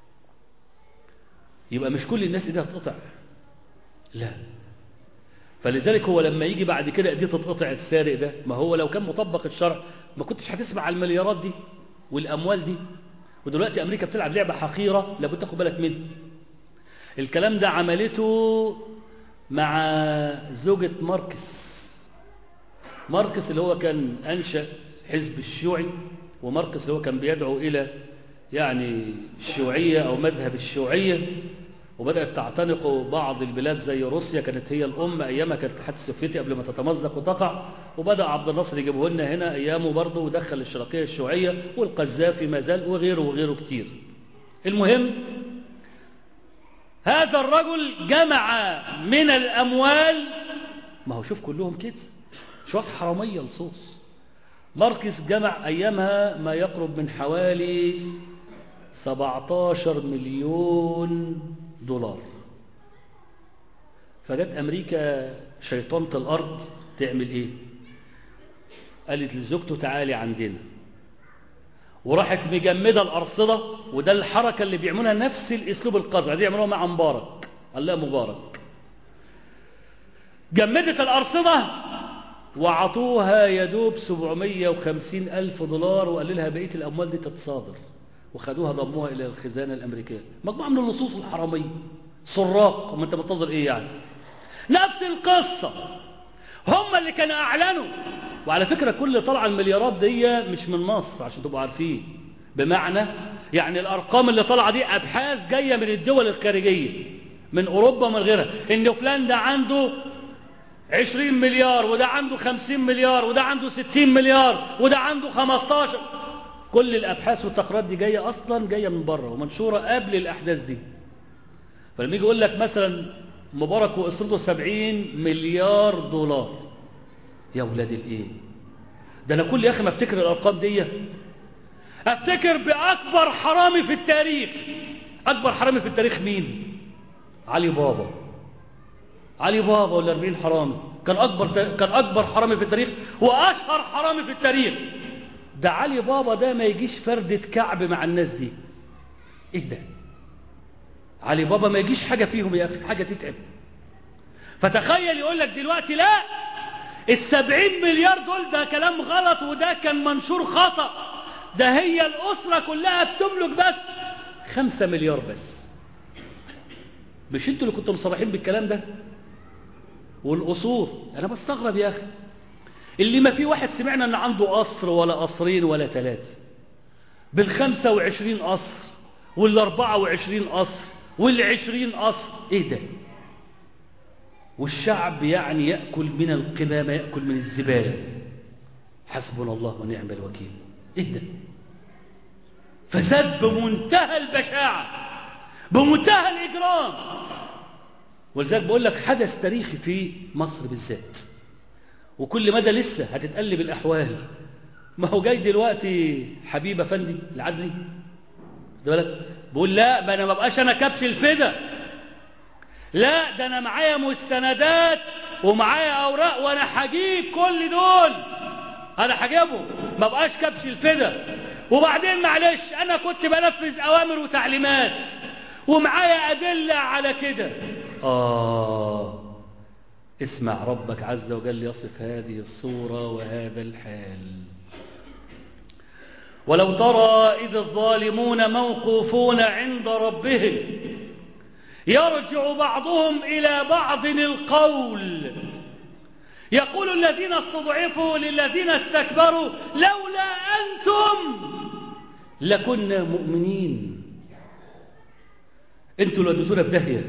يبقى مش كل الناس ايديها تقطع لا فلذلك هو لما يجي بعد كده ايديه تتقطع السارق ده ما هو لو كان مطبق الشرع ما كنتش هتسمع على المليارات دي والاموال دي ودلوقتي امريكا بتلعب لعبة حقيرة لابد تاخد بالك منها الكلام ده عملته مع زوجة ماركس ماركس اللي هو كان أنشأ حزب الشيوعي وماركس اللي هو كان بيدعو إلى يعني الشيوعية أو مذهب الشيوعية وبدأت تعتنق بعض البلاد زي روسيا كانت هي الأم أيامها كانت الاتحاد السوفيتي قبل ما تتمزق وتقع وبدأ عبد الناصر يجيبه لنا هنا أيامه برضه ودخل الاشتراكية الشيوعية والقذافي ما زال وغيره وغيره كتير المهم هذا الرجل جمع من الأموال ما هو شوف كلهم كده شوية حرامية لصوص ماركس جمع أيامها ما يقرب من حوالي 17 مليون دولار فجت أمريكا شيطانة الأرض تعمل إيه قالت لزوجته تعالي عندنا وراحت مجمدة الأرصدة وده الحركة اللي بيعملها نفس الأسلوب القذع دي يعملوها مع مبارك الله مبارك جمدت الأرصدة وعطوها يدوب 750 ألف دولار وقال لها بقية الأموال دي تتصادر وخدوها ضموها إلى الخزانة الأمريكية مجموعة من اللصوص الحرامية سراق ما أنت منتظر إيه يعني نفس القصة هم اللي كانوا أعلنوا وعلى فكرة كل طلع المليارات دي مش من مصر عشان تبقوا عارفين بمعنى يعني الأرقام اللي طالعة دي أبحاث جاية من الدول الخارجية من أوروبا ومن غيرها إن فلان ده عنده عشرين مليار وده عنده خمسين مليار وده عنده ستين مليار وده عنده خمستاشر كل الأبحاث والتقريرات دي جاية أصلا جاية من بره ومنشورة قبل الأحداث دي فلما يجي يقول لك مثلا مبارك وأسرته سبعين مليار دولار يا ولاد الايه ده انا كل يا اخي ما افتكر الارقام دي افتكر باكبر حرامي في التاريخ اكبر حرامي في التاريخ مين علي بابا علي بابا ولا 40 حرامي كان اكبر كان اكبر حرامي في التاريخ واشهر حرامي في التاريخ ده علي بابا ده ما يجيش فردة كعب مع الناس دي ايه ده علي بابا ما يجيش حاجة فيهم يا اخي حاجة تتعب فتخيل يقول لك دلوقتي لا السبعين مليار دول ده كلام غلط وده كان منشور خطأ ده هي الأسرة كلها بتملك بس خمسة مليار بس مش انتوا اللي كنتوا مصرحين بالكلام ده والأصول أنا بستغرب يا أخي اللي ما في واحد سمعنا أن عنده قصر ولا قصرين ولا ثلاثة بالخمسة وعشرين قصر والأربعة وعشرين قصر والعشرين قصر إيه ده والشعب يعني يأكل من القمامة يأكل من الزبالة حسبنا الله ونعم الوكيل إيه ده فساد بمنتهى البشاعة بمنتهى الإجرام ولذلك بقول لك حدث تاريخي في مصر بالذات وكل مدى لسه هتتقلب الأحوال ما هو جاي دلوقتي حبيب أفندي العدلي بالك بقول لا ما أنا ما بقاش أنا كبش الفدا لا ده انا معايا مستندات ومعايا اوراق وانا هجيب كل دول انا هجيبهم ما بقاش كبش الفدا وبعدين معلش انا كنت بنفذ اوامر وتعليمات ومعايا ادله على كده اه اسمع ربك عز وجل يصف هذه الصوره وهذا الحال ولو ترى اذ الظالمون موقوفون عند ربهم يرجع بعضهم إلى بعض القول يقول الذين استضعفوا للذين استكبروا لولا أنتم لكنا مؤمنين انتوا اللي وديتونا في داهية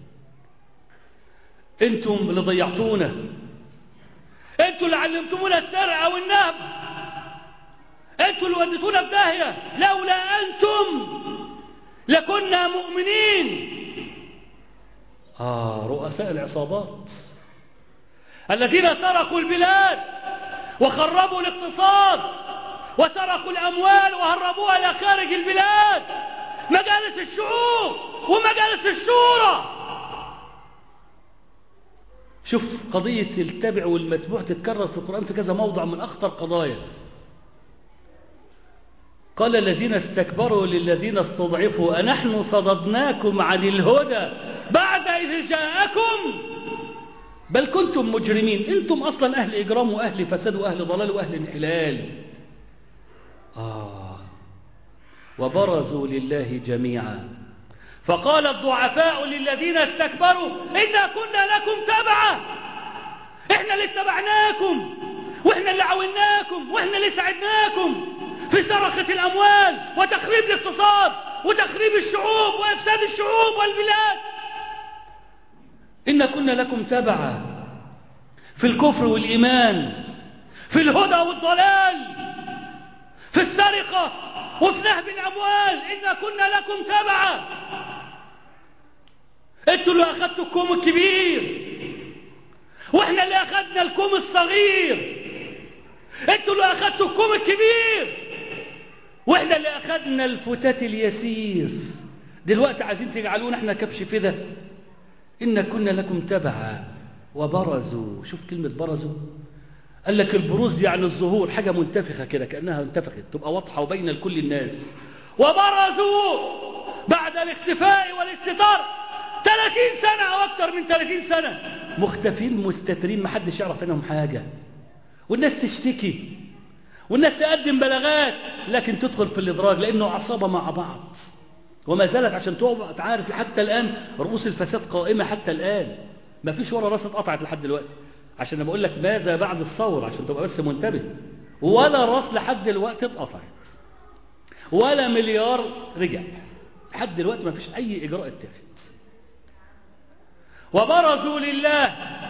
انتم اللي ضيعتونا انتوا اللي علمتمونا السرقة والنهب انتوا اللي وديتونا في داهية لولا أنتم لكنا مؤمنين آه رؤساء العصابات الذين سرقوا البلاد وخربوا الاقتصاد وسرقوا الأموال وهربوها إلى خارج البلاد مجالس الشعوب ومجالس الشورى شوف قضية التبع والمتبوع تتكرر في القرآن في كذا موضع من أخطر قضايا قال الذين استكبروا للذين استضعفوا أنحن صددناكم عن الهدى بعد إذ جاءكم بل كنتم مجرمين انتم أصلا أهل إجرام وأهل فساد وأهل ضلال وأهل انحلال آه وبرزوا لله جميعا فقال الضعفاء للذين استكبروا إنا كنا لكم تبعا إحنا اللي اتبعناكم وإحنا اللي عاوناكم وإحنا اللي ساعدناكم في سرقة الأموال وتخريب الاقتصاد وتخريب الشعوب وإفساد الشعوب والبلاد إن كنا لكم تبعا في الكفر والإيمان في الهدى والضلال في السرقة وفي نهب الأموال إن كنا لكم تبعا انتوا اللي أخذتوا الكوم الكبير واحنا اللي أخذنا الكوم الصغير انتوا اللي أخذتوا الكوم الكبير واحنا اللي أخذنا الفتات اليسير دلوقتي عايزين تجعلونا احنا كبش فدا إن كنا لكم تبعا وبرزوا شوف كلمة برزوا قال لك البروز يعني الظهور حاجة منتفخة كده كأنها انتفخت تبقى واضحة وبين لكل الناس وبرزوا بعد الاختفاء والاستتار 30 سنة أو أكثر من 30 سنة مختفين مستترين محدش يعرف عنهم حاجة والناس تشتكي والناس تقدم بلاغات لكن تدخل في الإدراج لأنه عصابة مع بعض وما زالت عشان تبقى تعرف حتى الآن رؤوس الفساد قائمة حتى الآن ما فيش ولا راس اتقطعت لحد دلوقتي عشان انا بقول لك ماذا بعد الثورة عشان تبقى بس منتبه ولا راس لحد دلوقتي اتقطعت ولا مليار رجع لحد دلوقتي ما فيش اي اجراء اتخذ وبرزوا لله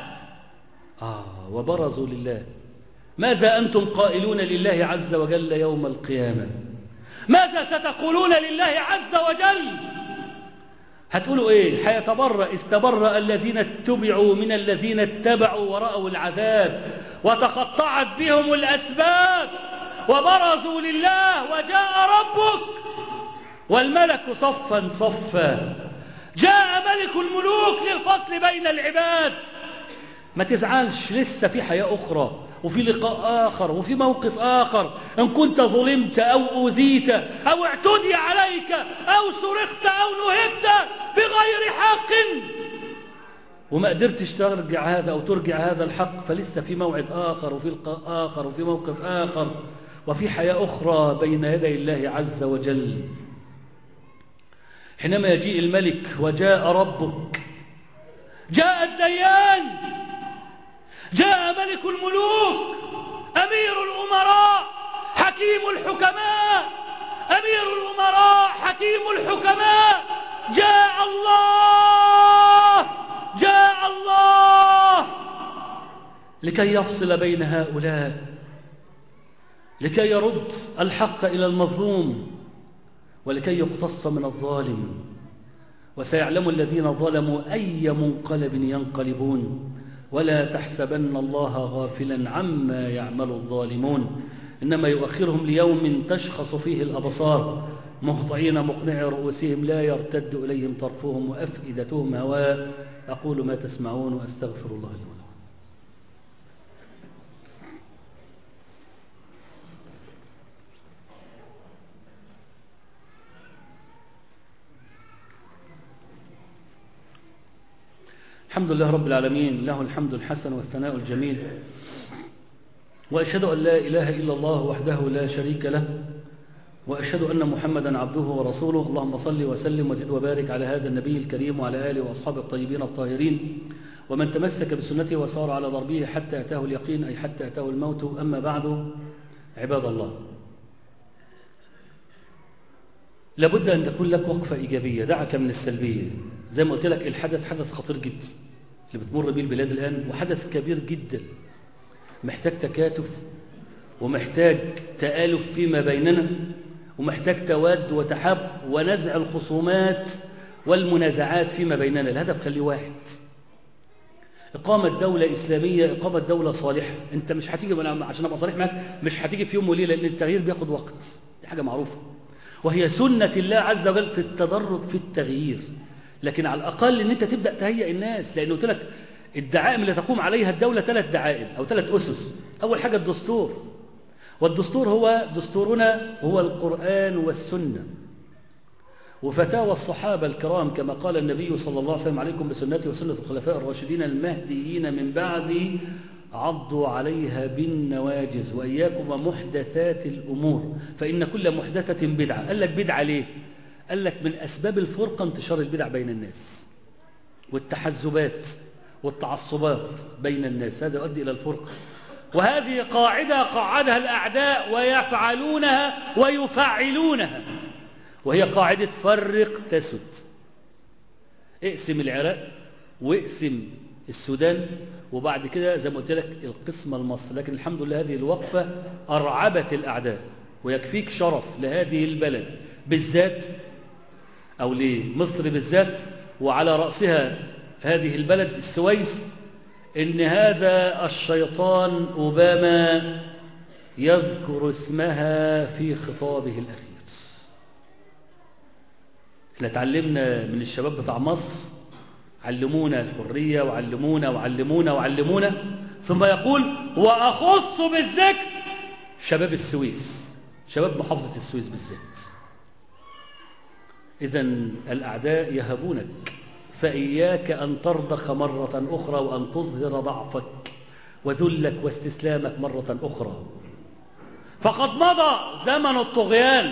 آه وبرزوا لله ماذا أنتم قائلون لله عز وجل يوم القيامة ماذا ستقولون لله عز وجل هتقولوا ايه هيتبرأ استبرأ الذين اتبعوا من الذين اتبعوا ورأوا العذاب وتقطعت بهم الأسباب وبرزوا لله وجاء ربك والملك صفا صفا جاء ملك الملوك للفصل بين العباد ما تزعلش لسه في حياة أخرى وفي لقاء آخر وفي موقف آخر إن كنت ظلمت أو أوذيت أو اعتدي عليك أو سرقت أو نهبت بغير حق وما قدرتش ترجع هذا أو ترجع هذا الحق فلسه في موعد آخر وفي لقاء آخر وفي موقف آخر وفي حياة أخرى بين يدي الله عز وجل حينما يجيء الملك وجاء ربك جاء الديان جاء ملك الملوك أمير الأمراء حكيم الحكماء أمير الأمراء حكيم الحكماء جاء الله جاء الله لكي يفصل بين هؤلاء لكي يرد الحق إلى المظلوم ولكي يقتص من الظالم وسيعلم الذين ظلموا أي منقلب ينقلبون ولا تحسبن الله غافلا عما يعمل الظالمون إنما يؤخرهم ليوم تشخص فيه الأبصار مهطعين مقنعي رؤوسهم لا يرتد إليهم طرفهم وأفئدتهم هواء أقول ما تسمعون وأستغفر الله لي ولكم الحمد لله رب العالمين له الحمد الحسن والثناء الجميل وأشهد أن لا إله إلا الله وحده لا شريك له وأشهد أن محمدا عبده ورسوله اللهم صل وسلم وزد وبارك على هذا النبي الكريم وعلى آله وأصحابه الطيبين الطاهرين ومن تمسك بسنته وصار على ضربه حتى أتاه اليقين أي حتى أتاه الموت أما بعد عباد الله لابد أن تكون لك وقفة إيجابية دعك من السلبية زي ما قلت لك الحدث حدث خطير جدا اللي بتمر به البلاد الآن وحدث كبير جدا محتاج تكاتف ومحتاج تآلف فيما بيننا ومحتاج تواد وتحب ونزع الخصومات والمنازعات فيما بيننا الهدف خليه واحد إقامة دولة إسلامية إقامة دولة صالحة أنت مش هتيجي عشان أبقى صريح معاك مش هتيجي في يوم وليلة لأن التغيير بياخد وقت دي حاجة معروفة وهي سنة الله عز وجل في التدرج في التغيير لكن على الأقل أن أنت تبدأ تهيئ الناس لأنه قلت لك الدعائم اللي تقوم عليها الدولة ثلاث دعائم أو ثلاث أسس أول حاجة الدستور والدستور هو دستورنا هو القرآن والسنة وفتاوى الصحابة الكرام كما قال النبي صلى الله عليه وسلم عليكم بسنتي وسنة الخلفاء الراشدين المهديين من بعدي عضوا عليها بالنواجز وإياكم محدثات الأمور فإن كل محدثة بدعة قال لك بدعة ليه قال لك من أسباب الفرقة انتشار البدع بين الناس والتحزبات والتعصبات بين الناس هذا يؤدي إلى الفرقة وهذه قاعدة قاعدها الأعداء ويفعلونها ويفعلونها وهي قاعدة فرق تسد اقسم العراق واقسم السودان وبعد كده زي ما قلت لك القسمة المصر لكن الحمد لله هذه الوقفة أرعبت الأعداء ويكفيك شرف لهذه البلد بالذات أو لمصر بالذات وعلى رأسها هذه البلد السويس إن هذا الشيطان أوباما يذكر اسمها في خطابه الأخير احنا اتعلمنا من الشباب بتاع مصر علمونا الحرية وعلمونا وعلمونا وعلمونا ثم يقول وأخص بالذكر شباب السويس شباب محافظة السويس بالذات إذا الأعداء يهبونك فإياك أن ترضخ مرة أخرى وأن تظهر ضعفك وذلك واستسلامك مرة أخرى فقد مضى زمن الطغيان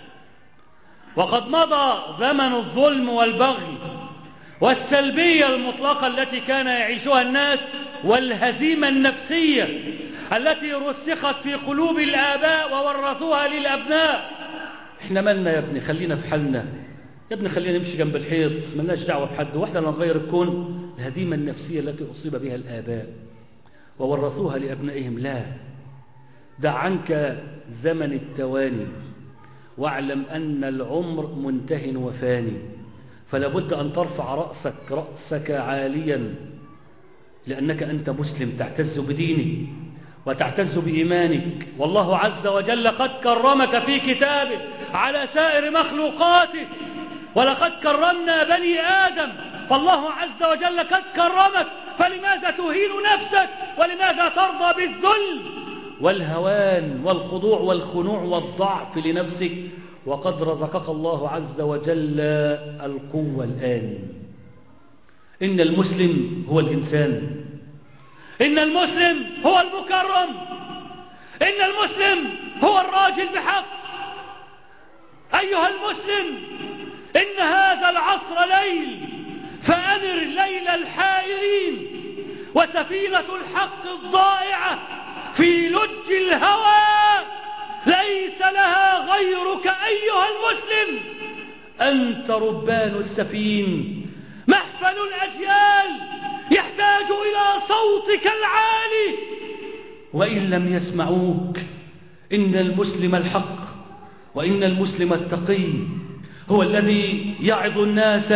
وقد مضى زمن الظلم والبغي والسلبية المطلقة التي كان يعيشها الناس والهزيمة النفسية التي رسخت في قلوب الآباء وورثوها للأبناء احنا مالنا يا ابني خلينا في حالنا يا ابني خلينا نمشي جنب الحيط ملناش دعوة بحد واحنا اللي نغير الكون الهزيمة النفسية التي أصيب بها الآباء وورثوها لأبنائهم لا دع عنك زمن التواني واعلم أن العمر منته وفاني فلا بد أن ترفع رأسك رأسك عاليا لأنك أنت مسلم تعتز بدينك وتعتز بإيمانك والله عز وجل قد كرمك في كتابه على سائر مخلوقاته ولقد كرمنا بني آدم فالله عز وجل قد كرمك فلماذا تهين نفسك ولماذا ترضى بالذل والهوان والخضوع والخنوع والضعف لنفسك وقد رزقك الله عز وجل القوة الآن إن المسلم هو الإنسان إن المسلم هو المكرم إن المسلم هو الراجل بحق أيها المسلم إن هذا العصر ليل فأنر ليل الحائرين وسفينة الحق الضائعة في لج الهوى ليس لها غيرك أيها المسلم أنت ربان السفين محفل الأجيال يحتاج إلى صوتك العالي وإن لم يسمعوك إن المسلم الحق وإن المسلم التقي هو الذي يعظ الناس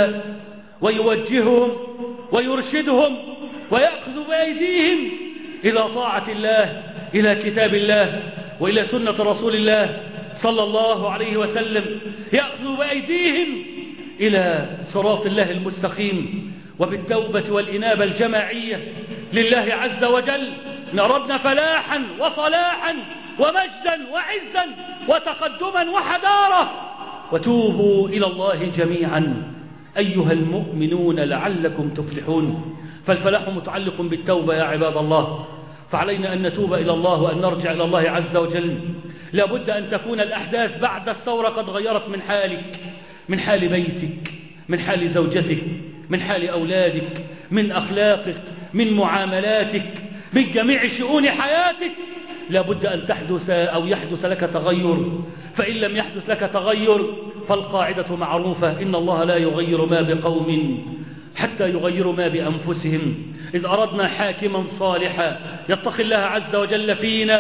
ويوجههم ويرشدهم ويأخذ بأيديهم إلى طاعة الله إلى كتاب الله وإلى سنة رسول الله صلى الله عليه وسلم يأخذ بأيديهم إلى صراط الله المستقيم وبالتوبة والإنابة الجماعية لله عز وجل نردنا فلاحا وصلاحا ومجدا وعزا وتقدما وحدارة وتوبوا إلى الله جميعا أيها المؤمنون لعلكم تفلحون فالفلاح متعلق بالتوبة يا عباد الله فعلينا أن نتوب إلى الله وأن نرجع إلى الله عز وجل لابد أن تكون الأحداث بعد الثورة قد غيرت من حالك من حال بيتك من حال زوجتك من حال أولادك من أخلاقك من معاملاتك من جميع شؤون حياتك لابد أن تحدث أو يحدث لك تغير فإن لم يحدث لك تغير فالقاعدة معروفة إن الله لا يغير ما بقوم حتى يغيروا ما بأنفسهم إذ أردنا حاكما صالحا يتقي الله عز وجل فينا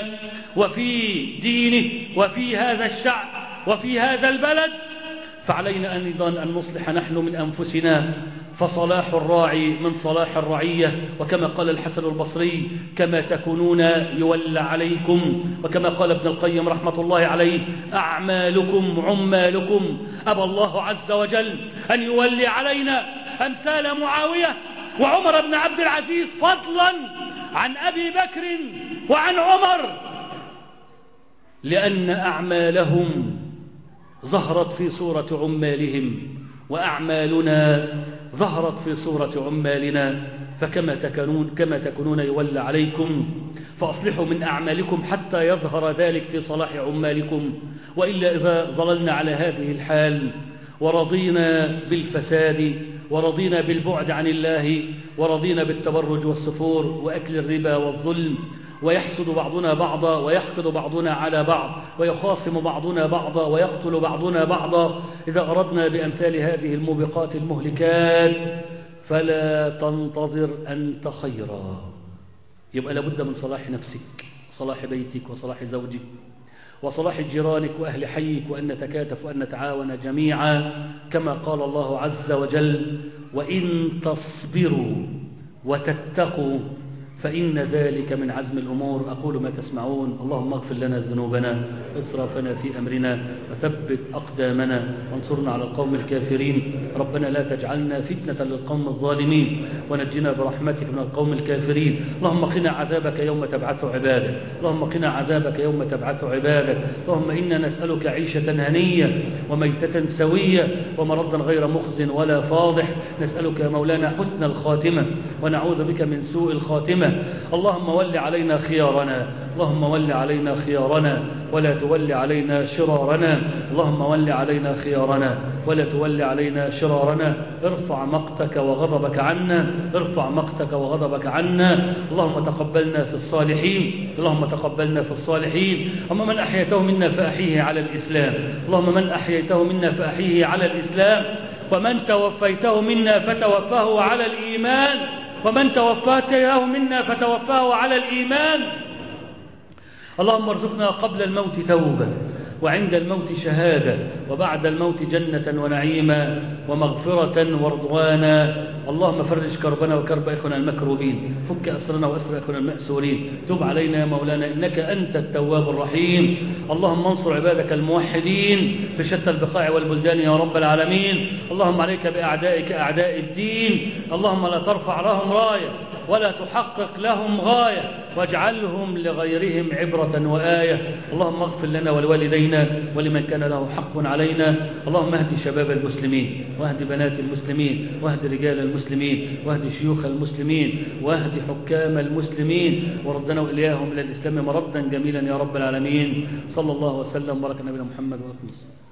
وفي دينه وفي هذا الشعب وفي هذا البلد فعلينا أيضا أن نصلح نحن من أنفسنا فصلاح الراعي من صلاح الرعية وكما قال الحسن البصري كما تكونون يولى عليكم وكما قال ابن القيم رحمة الله عليه أعمالكم عمالكم أبى الله عز وجل أن يولي علينا أمثال معاوية وعمر بن عبد العزيز فضلا عن أبي بكر وعن عمر لأن أعمالهم ظهرت في صورة عمالهم وأعمالنا ظهرت في صورة عمالنا فكما تكونون, كما تكونون يولى عليكم فأصلحوا من أعمالكم حتى يظهر ذلك في صلاح عمالكم وإلا إذا ظللنا على هذه الحال ورضينا بالفساد ورضينا بالبعد عن الله ورضينا بالتبرج والسفور وأكل الربا والظلم ويحسد بعضنا بعضا ويحقد بعضنا على بعض ويخاصم بعضنا بعضا ويقتل بعضنا بعضا إذا أردنا بأمثال هذه الموبقات المهلكات فلا تنتظر أنت خيرا يبقى لابد من صلاح نفسك صلاح بيتك وصلاح زوجك وصلاح جيرانك وأهل حيك وأن نتكاتف وأن نتعاون جميعا كما قال الله عز وجل وإن تصبروا وتتقوا فإن ذلك من عزم الأمور أقول ما تسمعون اللهم اغفر لنا ذنوبنا إسرافنا في أمرنا وثبت أقدامنا وانصرنا على القوم الكافرين ربنا لا تجعلنا فتنة للقوم الظالمين ونجنا برحمتك من القوم الكافرين اللهم قنا عذابك يوم تبعث عبادك اللهم قنا عذابك يوم تبعث عبادك اللهم إنا نسألك عيشة هنية وميتة سوية ومرضا غير مخز ولا فاضح نسألك يا مولانا حسن الخاتمة ونعوذ بك من سوء الخاتمة اللهم ول علينا خيارنا اللهم ول علينا خيارنا ولا تول علينا شرارنا اللهم ول علينا خيارنا ولا تول علينا شرارنا ارفع مقتك وغضبك عنا ارفع مقتك وغضبك عنا اللهم تقبلنا في الصالحين اللهم تقبلنا في الصالحين اللهم من أحيته منا فأحيه على الإسلام اللهم من أحييته منا فأحيه على الإسلام ومن توفيته منا فتوفاه على الإيمان ومن توفاته منا فتوفاه على الإيمان اللهم ارزقنا قبل الموت توبة وعند الموت شهادة وبعد الموت جنة ونعيما ومغفرة ورضوانا اللهم فرج كربنا وكرب إخونا المكروبين فك أسرنا وأسر إخونا المأسورين تب علينا يا مولانا إنك أنت التواب الرحيم اللهم انصر عبادك الموحدين في شتى البقاع والبلدان يا رب العالمين اللهم عليك بأعدائك أعداء الدين اللهم لا ترفع لهم راية ولا تحقق لهم غاية واجعلهم لغيرهم عبرة وآية اللهم اغفر لنا ولوالدينا ولمن كان له حق علينا اللهم اهد شباب المسلمين واهد بنات المسلمين واهد رجال المسلمين واهد شيوخ المسلمين واهد حكام المسلمين وردنا وإليهم إلى الإسلام مردا جميلا يا رب العالمين صلى الله وسلم وبارك على نبينا محمد وآله وسلم